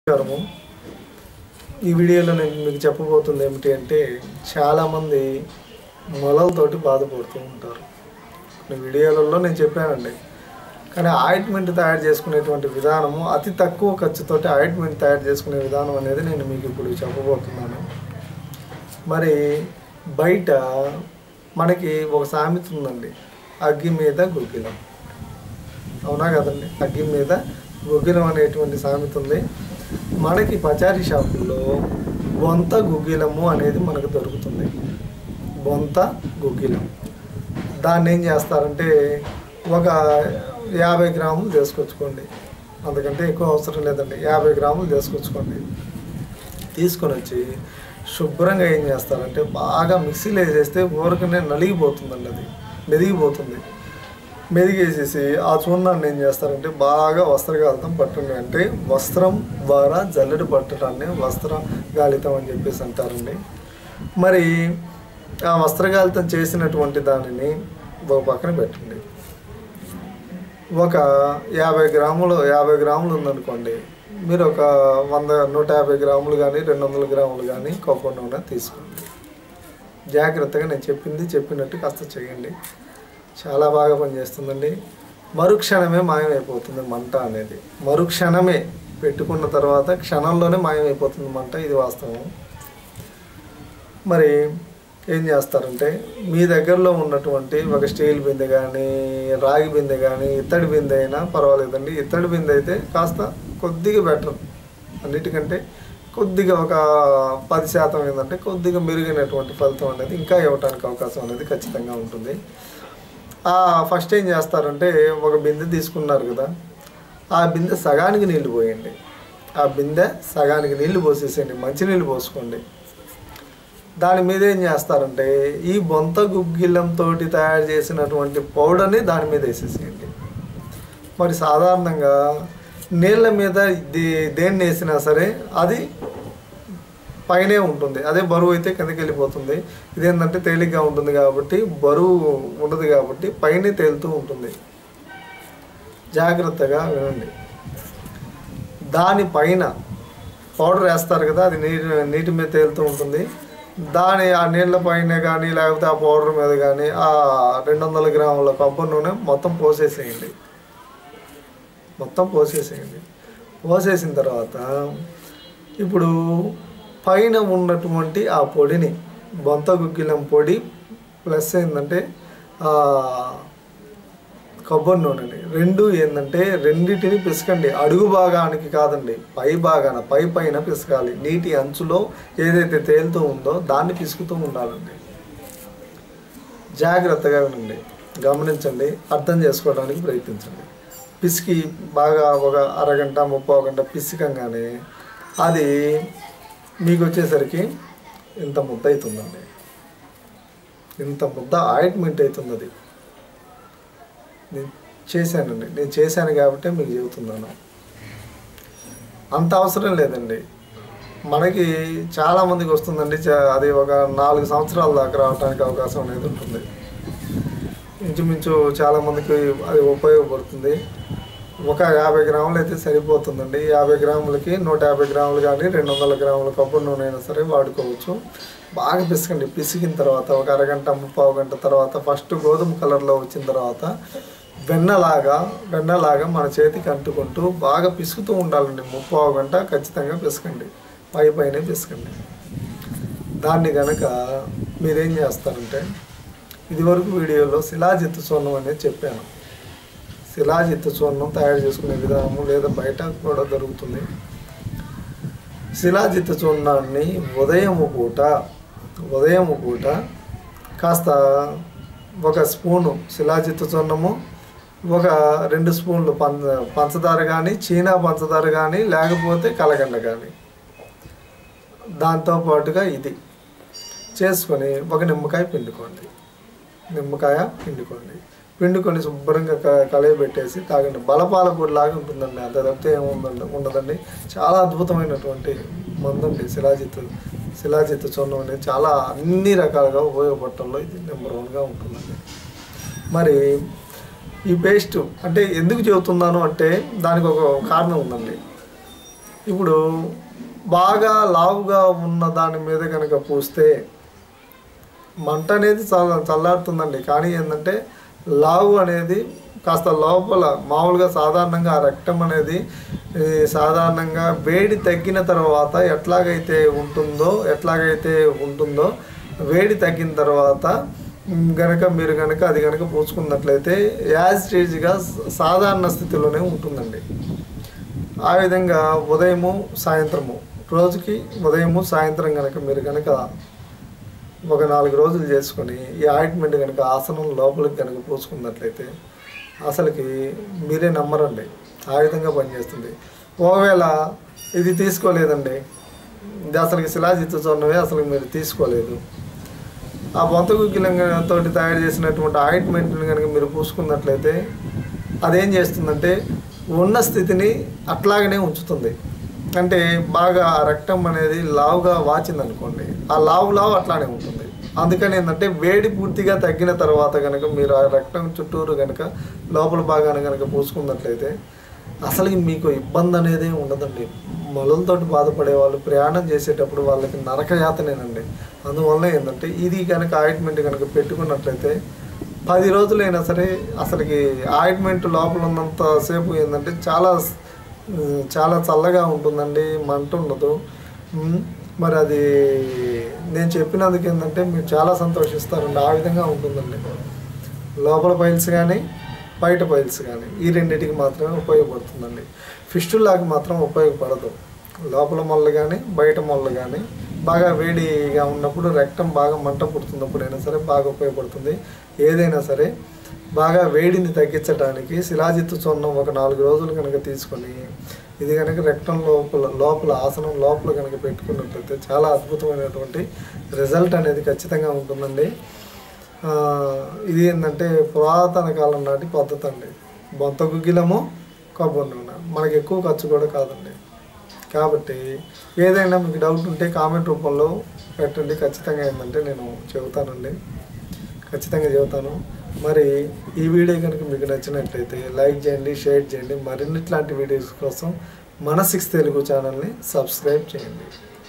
నమస్కారము ఈ వీడియోలో నేను మీకు చెప్పబోతుంది ఏమిటి అంటే చాలామంది మొలలతోటి బాధపడుతూ ఉంటారు కొన్ని వీడియోలలో నేను చెప్పానండి కానీ ఆయింట్మెంట్ తయారు చేసుకునేటువంటి విధానము అతి తక్కువ ఖర్చుతోటి ఆయింట్మెంట్ తయారు చేసుకునే విధానం అనేది నేను మీకు ఇప్పుడు చెప్పబోతున్నాను మరి బయట మనకి ఒక సామెత ఉందండి అగ్గి మీద గుగ్గిలం అవునా కదండి అగ్గి మీద గుగ్గిలం అనేటువంటి సామెత ఉంది మనకి పచారీ షాపుల్లో బొంత గుగ్గిలము అనేది మనకు దొరుకుతుంది బొంత గుగ్గిలం దాన్ని ఏం చేస్తారంటే ఒక యాభై గ్రాములు తీసుకొచ్చుకోండి అంతకంటే ఎక్కువ అవసరం లేదండి యాభై గ్రాములు తీసుకొచ్చుకోండి తీసుకొని వచ్చి శుభ్రంగా ఏం చేస్తారంటే బాగా మిక్సీలో వేసేస్తే ఊరకనే నలిగిపోతుందండి అది మెదిగిపోతుంది మెదిగేసేసి ఆ చూర్ణాన్ని ఏం చేస్తారంటే బాగా వస్త్రగాలితం పట్టండి అంటే వస్త్రం ద్వారా జల్లెడ పట్టడాన్ని వస్త్ర గాలితం అని చెప్పేసి అంటారండి మరి ఆ వస్త్రగాలితం చేసినటువంటి దానిని ఒక పక్కన పెట్టండి ఒక యాభై గ్రాములు యాభై గ్రాములు ఉందనుకోండి మీరు ఒక వంద నూట యాభై గ్రాములు కానీ రెండు వందల గ్రాములు కానీ కొబ్బరి నూనె తీసుకోండి జాగ్రత్తగా నేను చెప్పింది చెప్పినట్టు కాస్త చేయండి చాలా బాగా పనిచేస్తుందండి మరుక్షణమే మాయమైపోతుంది మంట అనేది మరుక్షణమే పెట్టుకున్న తర్వాత క్షణంలోనే మాయమైపోతుంది మంట ఇది వాస్తవం మరి ఏం చేస్తారంటే మీ దగ్గరలో ఉన్నటువంటి ఒక స్టీల్ బిందె కానీ రాగి బిందె కానీ ఇత్తడి బిందె అయినా పర్వాలేదండి ఇత్తడి బిందె అయితే కాస్త కొద్దిగా బెటర్ అన్నిటికంటే కొద్దిగా ఒక పది శాతం ఏంటంటే కొద్దిగా మెరుగైనటువంటి ఫలితం అనేది ఇంకా ఇవ్వడానికి అవకాశం అనేది ఖచ్చితంగా ఉంటుంది ఆ ఫస్ట్ ఏం చేస్తారంటే ఒక బిందె తీసుకున్నారు కదా ఆ బిందె సగానికి నీళ్లు పోయండి ఆ బిందె సగానికి నీళ్లు పోసేసేయండి మంచినీళ్ళు పోసుకోండి దాని మీద ఏం చేస్తారంటే ఈ బొంత గుగ్గిలంతో తయారు చేసినటువంటి పౌడర్ని దాని మీద వేసేసేయండి మరి సాధారణంగా నీళ్ళ మీద దే దేన్ని వేసినా సరే అది పైనే ఉంటుంది అదే బరువు అయితే కిందకి వెళ్ళిపోతుంది ఇదేంటంటే తేలిగ్గా ఉంటుంది కాబట్టి బరువు ఉండదు కాబట్టి పైనే తేలుతూ ఉంటుంది జాగ్రత్తగా వినండి దానిపైన పౌడర్ వేస్తారు కదా అది నీటి నీటి మీద తేలుతూ ఉంటుంది దాని ఆ నీళ్ళ పైన కానీ లేకపోతే ఆ పౌడర్ మీద కానీ ఆ రెండు వందల గ్రాముల కొబ్బరి నూనె మొత్తం పోసేసేయండి మొత్తం పోసేసేయండి పోసేసిన తర్వాత ఇప్పుడు పైన ఉన్నటువంటి ఆ పొడిని బొంత గుగ్గిలం పొడి ప్లస్ ఏంటంటే ఆ, కొబ్బరి నూనెని రెండు ఏంటంటే రెండింటిని పిసకండి అడుగు భాగానికి కాదండి పై భాగాన పై పైన పిసకాలి నీటి అంచులో ఏదైతే తేలుతూ ఉందో దాన్ని పిసుకుతూ ఉండాలండి జాగ్రత్తగా వినండి గమనించండి అర్థం చేసుకోవడానికి ప్రయత్నించండి పిసికి బాగా ఒక అరగంట ముప్పై గంట పిసికంగానే అది మీకు వచ్చేసరికి ఇంత ముద్ద అవుతుందండి ఇంత ముద్ద ఆయింట్మెంట్ అవుతుంది అది నేను చేశానండి నేను చేశాను కాబట్టి మీకు చెబుతున్నాను అంత అవసరం లేదండి మనకి చాలా మందికి వస్తుందండి చా- అది ఒక నాలుగు సంవత్సరాల దాకా రావడానికి అవకాశం అనేది ఉంటుంది ఇంచుమించు చాలా మందికి అది ఉపయోగపడుతుంది ఒక యాభై గ్రాములు అయితే సరిపోతుందండి యాభై గ్రాములకి నూట యాభై గ్రాములు కానీ రెండు వందల గ్రాముల కొబ్బరి నూనె అయినా సరే వాడుకోవచ్చు బాగా పిసకండి పిసికిన తర్వాత ఒక అరగంట ముప్పావు గంట తర్వాత ఫస్ట్ గోధుమ కలర్లో వచ్చిన తర్వాత వెన్నలాగా వెన్నలాగా మన చేతికి అంటుకుంటూ బాగా పిసుకుతూ ఉండాలండి ముప్పావు గంట ఖచ్చితంగా పిసకండి పై పైనే పిసకండి దాన్ని కనుక మీరేం చేస్తారంటే ఇదివరకు వీడియోలో శిలాజిత్తు చూర్ణం అనేది చెప్పాను శిలాజిత్తు చూర్ణం తయారు చేసుకునే విధానము లేదా బయట కూడా దొరుకుతుంది శిలాజిత్తు చూర్ణాన్ని ఉదయము పూట ఉదయము పూట కాస్త ఒక స్పూను శిలాజిత్తు చూర్ణము ఒక రెండు స్పూన్లు పంచ పంచదార కానీ చీనా పంచదార కానీ లేకపోతే కలగండ కానీ దాంతో పాటుగా ఇది చేసుకొని ఒక నిమ్మకాయ పిండుకోండి నిమ్మకాయ పిండుకోండి పిండుకొని శుభ్రంగా క- కలయబెట్టేసి తాగండి బలపాల పొడి లాగా ఉంటుందండి అంత తప్పితే ఏముందండి ఉండదండి చాలా అద్భుతమైనటువంటి మందు అండి శిలాజిత్తు శిలాజిత్తు చూర్ణం అనేది చాలా అన్ని రకాలుగా ఉపయోగపడటంలో ఇది నెంబర్ వన్గా ఉంటుందండి మరి ఈ పేస్ట్ అంటే ఎందుకు చెబుతున్నాను అంటే దానికి ఒక కారణం ఉందండి ఇప్పుడు బాగా లావుగా ఉన్న దాని మీద కనుక పూస్తే మంట అనేది చల్ల చల్లారుతుందండి కానీ ఏంటంటే లావు అనేది కాస్త లోపల మామూలుగా సాధారణంగా ఆ రక్తం అనేది ఈ, సాధారణంగా వేడి తగ్గిన తర్వాత ఎట్లాగైతే ఉంటుందో ఎట్లాగైతే ఉంటుందో వేడి తగ్గిన తర్వాత మ్, గనక మీరు గనక అది గనక పూసుకున్నట్లయితే యాజ్ స్టేజ్గా సాధారణ స్థితిలోనే ఉంటుందండి ఆ విధంగా ఉదయము సాయంత్రము రోజుకి ఉదయము సాయంత్రం కనుక మీరు కనుక ఒక నాలుగు రోజులు చేసుకొని ఈ ఆయింట్మెంట్ కనుక ఆసనం లోపలికి కనుక పూసుకున్నట్లయితే అసలుకి మీరే నమ్మరండి ఆ విధంగా పనిచేస్తుంది ఒకవేళ ఇది తీసుకోలేదండి ఇది అసలుకి శిలాజిత్తు చూడవే అసలు మీరు తీసుకోలేదు ఆ బొంత గుగ్గిలంతో తయారు చేసినటువంటి ఆయింట్మెంట్ని కనుక మీరు పూసుకున్నట్లయితే అదేం చేస్తుందంటే ఉన్న స్థితిని అట్లాగనే ఉంచుతుంది అంటే బాగా ఆ రక్తం అనేది లావుగా వాచింది అనుకోండి ఆ లావు లావు అట్లానే ఉంటుంది అందుకని ఏంటంటే వేడి పూర్తిగా తగ్గిన తర్వాత కనుక మీరు ఆ రక్తం చుట్టూరు కనుక లోపల భాగాన కనుక పూసుకున్నట్లయితే అసలు మీకు ఇబ్బంది అనేది ఉండదండి మొలలతోటి బాధపడే వాళ్ళు ప్రయాణం చేసేటప్పుడు వాళ్ళకి నరకయాతనేనండి అందువల్ల ఏంటంటే ఇది కనుక ఆయింట్మెంట్ కనుక పెట్టుకున్నట్లయితే పది రోజులైనా సరే అసలుకి ఆయింట్మెంట్ లోపల ఉన్నంత సేపు ఏంటంటే చాలా ఉమ్, చాలా చల్లగా ఉంటుందండి మంట ఉండదు ఉమ్, మరి అది నేను చెప్పినందుకు ఏంటంటే మీరు చాలా సంతోషిస్తారండి ఆ విధంగా ఉంటుందండి లోపల పైల్స్ కానీ బయట పైల్స్ కానీ ఈ రెండింటికి మాత్రమే ఉపయోగపడుతుందండి ఫిస్టుల్లాకి మాత్రం ఉపయోగపడదు లోపల మొళ్ళు కానీ బయట మొళ్ళు కానీ బాగా వేడిగా ఉన్నప్పుడు రక్తం బాగా మంట పుడుతున్నప్పుడు అయినా సరే బాగా ఉపయోగపడుతుంది ఏదైనా సరే బాగా వేడిని తగ్గించడానికి శిలాజిత్తు చూర్ణం ఒక నాలుగు రోజులు కనుక తీసుకొని ఇది కనుక రక్తం లోపల లోపల ఆసనం లోపల కనుక పెట్టుకున్నట్లయితే చాలా అద్భుతమైనటువంటి రిజల్ట్ అనేది ఖచ్చితంగా ఉంటుందండి ఆ, ఇది ఏంటంటే పురాతన కాలం నాటి పద్ధతి అండి బొంత గుగ్గిలము కొబ్బరి నూనె మనకి ఎక్కువ ఖర్చు కూడా కాదండి కాబట్టి ఏదైనా మీకు డౌట్ ఉంటే కామెంట్ రూపంలో పెట్టండి ఖచ్చితంగా ఏంటంటే నేను చెబుతానండి ఖచ్చితంగా చెబుతాను మరి ఈ వీడియో కనుక మీకు నచ్చినట్లయితే లైక్ చేయండి షేర్ చేయండి మరిన్నిట్లాంటి వీడియోస్ కోసం మన సిక్స్ తెలుగు ఛానల్ని సబ్స్క్రైబ్ చేయండి